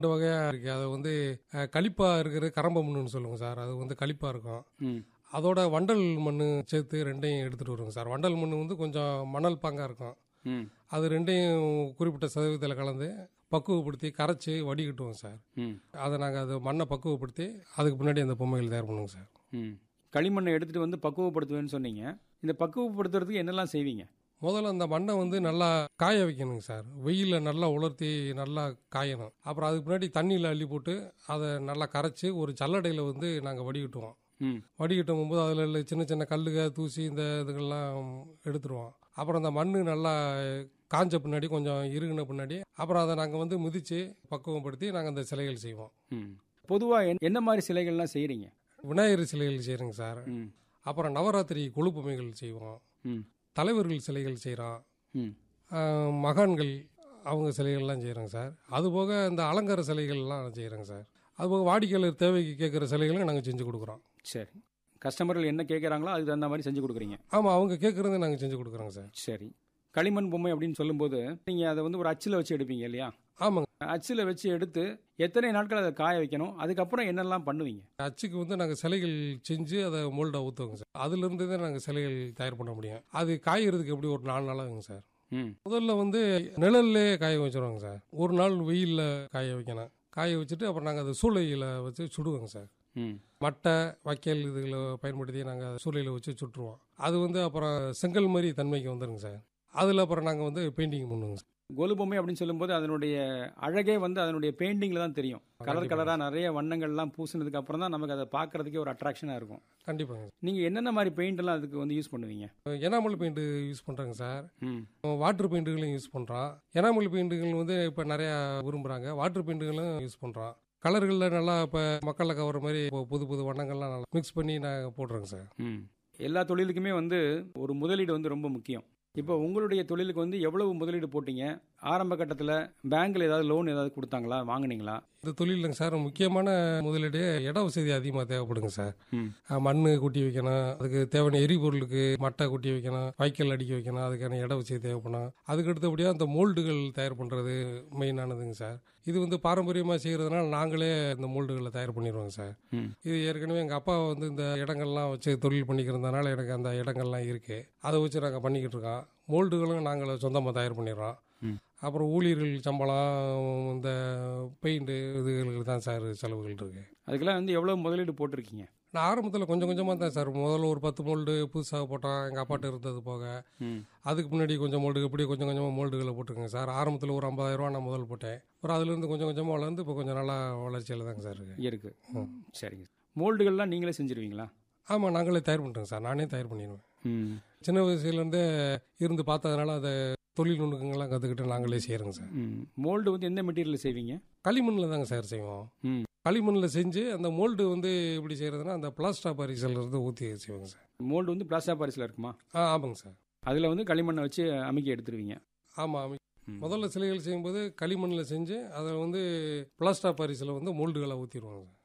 ரெண்டு வகையாக இருக்குது அதை வந்து அஹ், களிப்பா இருக்கிறது கரம்ப மண்ணுன்னு சொல்லுவோம் சார் அது வந்து களிப்பா இருக்கும் ம் அதோட வண்டல் மண் சேர்த்து ரெண்டையும் எடுத்துகிட்டு வருவோங்க சார் வண்டல் மண் வந்து கொஞ்சம் மணல் பாங்காக இருக்கும் ம் அது ரெண்டையும் குறிப்பிட்ட சதவீதத்தில் கலந்து பக்குவப்படுத்தி கரைச்சி வடிகட்டுவோம் சார் ம் அதை நாங்கள் அது மண்ணை பக்குவப்படுத்தி அதுக்கு பின்னாடி அந்த பொம்மைகள் தயார் பண்ணுவோங்க சார் ம் களிமண்ணை எடுத்துகிட்டு வந்து பக்குவப்படுத்துவேன்னு சொன்னீங்க இந்த பக்குவப்படுத்துறதுக்கு என்னெல்லாம் செய்வீங்க முதல்ல அந்த மண்ணை வந்து நல்லா காய வைக்கணுங்க சார் வெயிலில் நல்லா உலர்த்தி நல்லா காயணும் அப்புறம் அதுக்கு முன்னாடி தண்ணியில் அள்ளி போட்டு அதை நல்லா கரைச்சி ஒரு சல்லடையில் வந்து நாங்கள் வடிகட்டுவோம் ம் வடிகட்டும் போது அதில் உள்ள சின்ன சின்ன கல்லுக தூசி இந்த இதுகள்லாம் எடுத்துருவோம் அப்புறம் அந்த மண் நல்லா காஞ்ச பின்னாடி கொஞ்சம் இறுகின பின்னாடி அப்புறம் அதை நாங்கள் வந்து மிதித்து பக்குவப்படுத்தி நாங்கள் அந்த சிலைகள் செய்வோம் ம் பொதுவாக என்ன மாதிரி சிலைகள்லாம் செய்கிறீங்க விநாயகர் சிலைகள் செய்கிறோங்க சார் ம் அப்புறம் நவராத்திரி கொழுப்புமைகள் செய்வோம் ம் தலைவர்கள் சிலைகள் செய்கிறோம் ம் மகான்கள் அவங்க சிலைகள்லாம் செய்கிறோங்க சார் அதுபோக இந்த அலங்கார சிலைகள்லாம் செய்கிறோங்க சார் அதுபோக வாடிக்கையாளர் தேவைக்கு கேட்குற சிலைகளும் நாங்கள் செஞ்சு கொடுக்குறோம் சரி கஸ்டமர்கள் என்ன கேட்குறாங்களோ அதுக்கு தகுந்த மாதிரி செஞ்சு கொடுக்குறீங்க ஆமாம் அவங்க கேட்குறத நாங்கள் செஞ்சு கொடுக்குறோங்க சார் சரி களிமண் பொம்மை அப்படின்னு சொல்லும்போது நீங்கள் அதை வந்து ஒரு அச்சில் வச்சு எடுப்பீங்க இல்லையா ஆமாங்க அச்சில் வச்சு எடுத்து எத்தனை நாட்கள் அதை காய வைக்கணும் அதுக்கப்புறம் என்னெல்லாம் பண்ணுவீங்க அச்சுக்கு வந்து நாங்கள் சிலைகள் செஞ்சு அதை மோல்டாக ஊற்றுவோங்க சார் அதுலேருந்து தான் நாங்கள் சிலைகள் தயார் பண்ண முடியும் அது காயறதுக்கு எப்படி ஒரு நாலு நாள் ஆகுங்க சார் ம் முதல்ல வந்து நிழல்லே காய வச்சிருவாங்க சார் ஒரு நாள் வெயிலில் காய வைக்கணும் காய வச்சுட்டு அப்புறம் நாங்கள் அதை சூளையில் வச்சு சுடுவோங்க சார் ம் மட்டை வைக்கல் இதுகளை பயன்படுத்தி நாங்கள் சூளையில் வச்சு சுட்டுருவோம் அது வந்து அப்புறம் செங்கல் மாதிரி தன்மைக்கு வந்துருங்க சார் அதில் அப்புறம் நாங்கள் வந்து பெயிண்டிங் பண்ணுவோங்க சார் கோலு பொம்மை அப்படின்னு சொல்லும்போது அதனுடைய அழகே வந்து அதனுடைய பெயிண்டிங்கில் தான் தெரியும் கலர் கலராக நிறைய வண்ணங்கள்லாம் பூசினதுக்கு அப்புறம் தான் நமக்கு அதை பார்க்கறதுக்கே ஒரு அட்ராக்ஷனாக இருக்கும் கண்டிப்பாங்க நீங்கள் என்னென்ன மாதிரி பெயிண்ட் எல்லாம் அதுக்கு வந்து யூஸ் பண்ணுவீங்க எனாமல் பெயிண்ட் யூஸ் பண்ணுறேங்க சார் ம் வாட்டர் பெயிண்ட்டுகளையும் யூஸ் பண்ணுறோம் எனாமல் பெயிண்ட்டுகள் வந்து இப்போ நிறையா விரும்புகிறாங்க வாட்டர் பெயிண்ட்டுகளும் யூஸ் பண்ணுறோம் கலர்களில் நல்லா இப்போ மக்களை கவர மாதிரி இப்போ புது புது வண்ணங்கள்லாம் நல்லா மிக்ஸ் பண்ணி நாங்கள் போடுறோங்க சார் ம் எல்லா தொழிலுக்குமே வந்து ஒரு முதலீடு வந்து ரொம்ப முக்கியம் இப்போ உங்களுடைய தொழிலுக்கு வந்து எவ்வளவு முதலீடு போட்டீங்க ஆரம்ப கட்டத்தில் பேங்க்ல ஏதாவது லோன் ஏதாவது கொடுத்தாங்களா வாங்குனீங்களா இந்த தொழிலுங்க சார் முக்கியமான முதலீடு இட வசதி அதிகமாக தேவைப்படுங்க சார் ம் அஹ் மண் கூட்டி வைக்கணும் அதுக்கு தேவையான எரிபொருளுக்கு மட்டை கூட்டி வைக்கணும் வைக்கல் அடிக்க வைக்கணும் அதுக்கான இட வசதி தேவைப்படும் அதுக்கு அடுத்தபடியாக அந்த மோல்டுகள் தயார் பண்ணுறது மெயினானதுங்க சார் இது வந்து பாரம்பரியமாக செய்கிறதுனால நாங்களே இந்த மோல்டுகளை தயார் பண்ணிடுவோங்க சார் ம் இது ஏற்கனவே எங்கள் அப்பா வந்து இந்த இடங்கள்லாம் வச்சு தொழில் பண்ணிக்கிறதுனால எனக்கு அந்த இடங்கள்லாம் இருக்குது அதை வச்சு நாங்கள் பண்ணிக்கிட்டு இருக்கோம் மோல்டுகளும் நாங்கள் சொந்தமாக தயார் பண்ணிடுறோம் ம். அப்புறம் ஊழியர்கள் சம்பளம் இந்த பெயிண்ட்டு இதுகளுக்கு தான் சார் செலவுகள் இருக்குது அதுக்கெல்லாம் வந்து எவ்வளோ முதலீடு போட்டிருக்கீங்க நான் ஆரம்பத்தில் கொஞ்சம் கொஞ்சமாக தான் சார் முதல்ல ஒரு பத்து மோல்டு புதுசாக போட்டோம் எங்கள் அப்பாட்ட இருந்தது போக ம் அதுக்கு முன்னாடி கொஞ்சம் மோல்டு இப்படி கொஞ்சம் கொஞ்சமாக மோல்டுகளை போட்டுருக்கேன் சார் ஆரம்பத்தில் ஒரு 50000 ரூபா நான் முதல் போட்டேன் அப்புறம் அதுலேருந்து கொஞ்சம் கொஞ்சமாக வளர்ந்து இப்போ கொஞ்சம் நல்லா வளர்ச்சியில் தாங்க சார் இருக்கு இருக்கு சரிங்க மோல்டுகள்லாம் நீங்களே செஞ்சிருவீங்களா ஆமாம் நாங்களே தயார் பண்ணுறோங்க சார் நானே தயார் பண்ணிடுவேன் ம் சின்ன வயசுலேருந்தே இருந்து பார்த்ததுனால அதை தொழில் நுணுக்கங்கள்லாம் கற்றுக்கிட்டு நாங்களே செய்கிறோங்க சார் ம் மோல்டு வந்து எந்த மெட்டீரியல் செய்வீங்க களிமண்ணில் தாங்க சார் செய்வோம் ம் களிமண்ணில் செஞ்சு அந்த மோல்டு வந்து எப்படி செய்கிறதுனா அந்த பிளாஸ்டா பரிசல் இருந்து ஊற்றி செய்வோங்க சார் மோல்டு வந்து பிளாஸ்டா பாரிஸில் இருக்குமா ஆ ஆமாங்க சார் அதில் வந்து களிமண்ணை வச்சு அமுக்கி எடுத்துருவீங்க ஆமாம் ம். முதல்ல சிலைகள் செய்யும்போது களிமண்ணில் செஞ்சு அதை வந்து பிளாஸ்டா பாரிஸில் வந்து மோல்டுகளை ஊற்றிடுவாங்க சார்